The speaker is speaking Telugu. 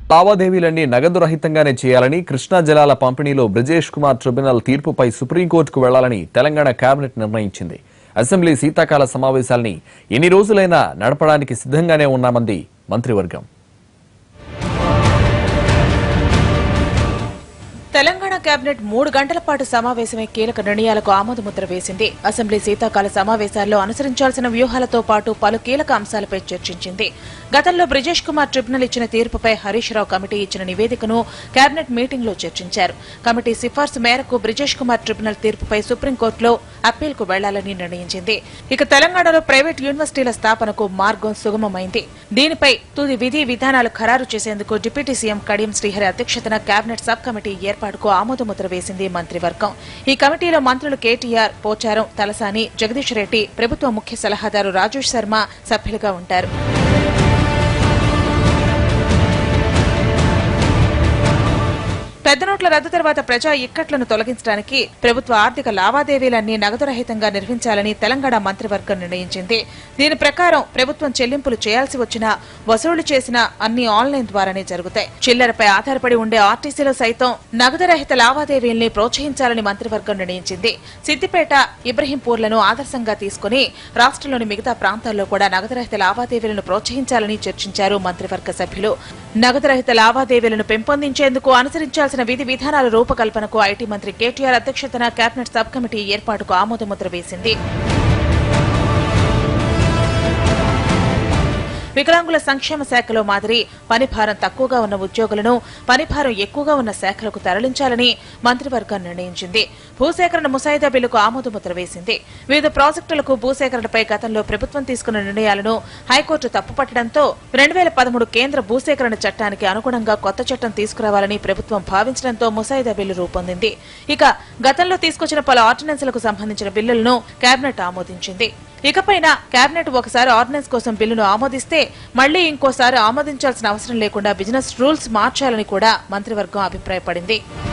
లావాదేవీలన్నీ నగదు రహితంగానే చేయాలని కృష్ణా జలాల పంపిణీలో బ్రిజేష్ కుమార్ ట్రిబ్యునల్ తీర్పుపై సుప్రీంకోర్టుకు వెళ్లాలని తెలంగాణ కేబినెట్ నిర్ణయించింది అసెంబ్లీ శీతాకాల సమావేశాల్ని ఎన్ని రోజులైనా నడపడానికి సిద్ధంగానే ఉన్నామంది మంత్రివర్గం తెలంగాణ కేబినెట్ మూడు గంటల పాటు సమావేశమై కీలక నిర్ణయాలకు ఆమోదముద్ర వేసింది అసెంబ్లీ శీతాకాల సమావేశాల్లో అనుసరించాల్సిన వ్యూహాలతో పాటు పలు కీలక అంశాలపై చర్చించింది గతంలో బ్రిజేష్ కుమార్ ట్రిబ్యునల్ ఇచ్చిన తీర్పుపై హరీష్ రావు కమిటీ ఇచ్చిన నివేదికను కేబినెట్ మీటింగ్ లో చర్చించారు కమిటీ సిఫార్సు మేరకు బ్రిజేష్ కుమార్ ట్రిబ్యునల్ తీర్పుపై సుప్రీంకోర్టులో అప్పీల్ కు వెళ్లాలని నిర్ణయించింది ఇక తెలంగాణలో ప్రైవేట్ యూనివర్సిటీల స్థాపనకు మార్గం సుగమమైంది దీనిపై తుది విధి విధానాలు ఖరారు చేసేందుకు డిప్యూటీ సీఎం కడియం శ్రీహరి అధ్యక్షతన కేబినెట్ సబ్ కమిటీ ఏర్పాటుకు ఆమోదముద్ర వేసింది మంత్రివర్గం ఈ కమిటీలో మంత్రులు కేటీఆర్ పోచారం తలసాని జగదీష్ రెడ్డి ప్రభుత్వ ముఖ్య సలహాదారు రాజేష్ శర్మ సభ్యులుగా ఉంటారు పెద్ద నోట్ల రద్దు తర్వాత ప్రజా ఇక్కట్లను తొలగించడానికి ప్రభుత్వ ఆర్థిక లావాదేవీలన్నీ నగదు రహితంగా నిర్వహించాలని తెలంగాణ మంత్రివర్గం నిర్ణయించింది దీని ప్రకారం ప్రభుత్వం చెల్లింపులు చేయాల్సి వచ్చినా వసూలు చేసిన అన్ని ఆన్లైన్ ద్వారానే జరుగుతాయి చిల్లరపై ఆధారపడి ఉండే ఆర్టీసీలో సైతం నగదు రహిత లావాదేవీల్ని ప్రోత్సహించాలని మంత్రివర్గం నిర్ణయించింది సిద్దిపేట ఇబ్రహీంపూర్లను ఆదర్శంగా తీసుకుని రాష్ట్రంలోని మిగతా ప్రాంతాల్లో కూడా నగదు రహిత లావాదేవీలను ప్రోత్సహించాలని చర్చించారు మంత్రివర్గ సభ్యులు నగదు రహిత లావాదేవీలను పెంపొందించేందుకు అనుసరించాల్సిన విధి విధానాల రూపకల్పనకు ఐటీ మంత్రి కేటీఆర్ అధ్యక్షతన కేబినెట్ సబ్ కమిటీ ఏర్పాటుకు ఆమోదముద్ర వేసింది వికలాంగుల సంక్షేమ శాఖలో మాదిరి పనిభారం తక్కువగా ఉన్న ఉద్యోగులను పనిభారం ఎక్కువగా ఉన్న శాఖలకు తరలించాలని మంత్రివర్గం నిర్ణయించింది భూసేకరణ ముసాయిదా బిల్లుకు ఆమోదముద్ర వేసింది వివిధ ప్రాజెక్టులకు భూసేకరణపై గతంలో ప్రభుత్వం తీసుకున్న నిర్ణయాలను హైకోర్టు తప్పుపట్టడంతో రెండు వేల పదమూడు కేంద్ర భూసేకరణ చట్టానికి అనుగుణంగా కొత్త చట్టం తీసుకురావాలని ప్రభుత్వం భావించడంతో ముసాయిదా బిల్లు రూపొందింది ఇక గతంలో తీసుకొచ్చిన పలు ఆర్డినెన్స్లకు సంబంధించిన బిల్లులను కేబినెట్ ఆమోదించింది ఇకపైన కేబినెట్ ఒకసారి ఆర్డినెన్స్ కోసం బిల్లును ఆమోదిస్తే మళ్లీ ఇంకోసారి ఆమోదించాల్సిన అవసరం లేకుండా బిజినెస్ రూల్స్ మార్చాలని కూడా మంత్రివర్గం అభిప్రాయపడింది